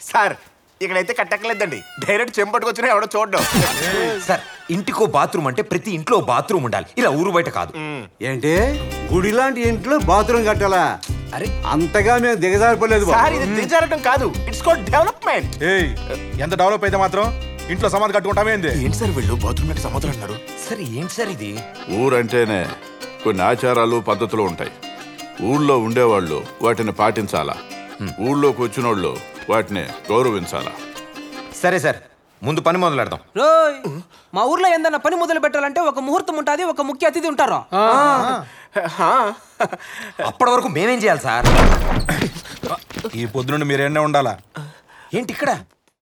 Sir ఇక్కడైతే కట్టక్కలేదండి direct చెంపట్టుకొచ్చినా ఎవడో చూడడం సార్ ఇంటికో బాత్రూమ్ అంటే ప్రతి ఇంట్లో బాత్రూమ్ ఉండాలి ఇలా ఊరు బయట కాదు ఏంటి గుడి లాంటి ఇంట్లో బాత్రూమ్ కట్టాలా అరే అంతగా మేము దిగజారిపోలేదు బాబు. సార్ ఇది దిగజారటం కాదు ఇట్స్ కాల్డ్ డెవలప్మెంట్ ఏయ్ ఎంత డెవలప్ అయితే మాత్రం ఇంట్లో సమాధి కట్టుకుంటామేంది ఏంటి సార్ వీళ్ళు బాత్రూమ్ అంటే సముద్రం అన్నారు సార్ ఏంటి సార్ ఇది ఊరంటేనే కొన్ని ఆచారాలు పద్ధతులు ఉంటాయి ఊళ్ళో ఉండేవాళ్ళు వాటిని పాటించాలా ఊళ్ళోకి వచ్చినోళ్ళు వాటిని గౌరవించాలా సరే సార్ ముందు పని మొదలు పెడదాం రోయ్ మా ఊర్లో ఏందన్నా పని మొదలు పెట్టాలంటే ఒక ముహూర్తం ఉంటుంది ఒక ముఖ్య అతిథి ఉంటారు అప్పటి వరకు మేమేం చేయాలి సార్ ఈ పొద్దునుండి మీరేనే ఉండాలా ఏంటి ఇక్కడ